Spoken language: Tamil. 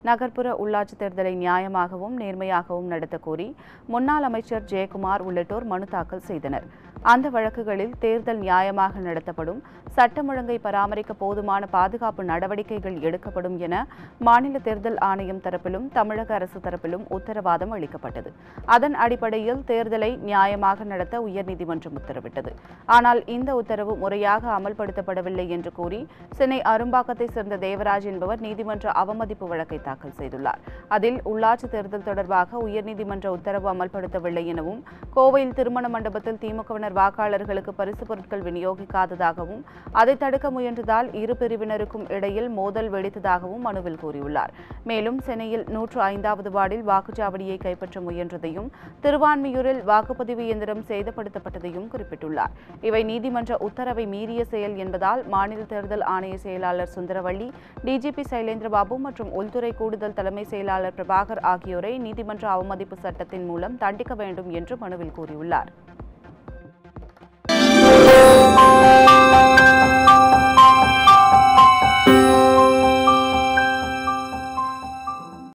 நகர்ப்புற உள்ளாட்சி தேர்தலை நியாயமாகவும் நேர்மையாகவும் நடத்த கோரி முன்னாள் அமைச்சர் ஜெயக்குமார் உள்ளிட்டோர் மனு தாக்கல் செய்தனர் அந்த வழக்குகளில் தேர்தல் நியாயமாக நடத்தப்படும் சட்டம் ஒழுங்கை பராமரிக்க போதுமான பாதுகாப்பு நடவடிக்கைகள் எடுக்கப்படும் என மாநில தேர்தல் ஆணையம் தரப்பிலும் தமிழக அரசு தரப்பிலும் உத்தரவாதம் அளிக்கப்பட்டது அதன் அடிப்படையில் தேர்தலை நியாயமாக நடத்த உயர்நீதிமன்றம் உத்தரவிட்டது ஆனால் இந்த உத்தரவு முறையாக அமல்படுத்தப்படவில்லை என்று கூறி சென்னை அரும்பாக்கத்தை சேர்ந்த தேவராஜ் என்பவர் நீதிமன்ற அவமதிப்பு வழக்கை தாக்கல் செய்துள்ளார் அதில் உள்ளாட்சி தேர்தல் தொடர்பாக உயர்நீதிமன்ற உத்தரவு அமல்படுத்தவில்லை எனவும் கோவையில் திருமண மண்டபத்தில் திமுகவினர் வாக்காளர்களுக்கு பரிசு பொருட்கள் விநியோகிக்காததாகவும் அதை தடுக்க முயன்றதால் இரு பிரிவினருக்கும் இடையில் மோதல் வெடித்ததாகவும் மனுவில் கூறியுள்ளார் மேலும் சென்னையில் நூற்று ஐந்தாவது வார்டில் வாக்குச்சாவடியை கைப்பற்ற முயன்றதையும் திருவான்மியூரில் வாக்குப்பதிவு இயந்திரம் சேதப்படுத்தப்பட்டதையும் குறிப்பிட்டுள்ளார் இவை நீதிமன்ற உத்தரவை மீறிய செயல் என்பதால் மாநில தேர்தல் ஆணைய செயலாளர் சுந்தரவள்ளி டிஜிபி சைலேந்திரபாபு மற்றும் உள்துறை கூடுதல் தலைமை செயலாளர் பிரபாகர் ஆகியோரை நீதிமன்ற அவமதிப்பு சட்டத்தின் மூலம் தண்டிக்க வேண்டும் என்று மனுவில் கூறியுள்ளார்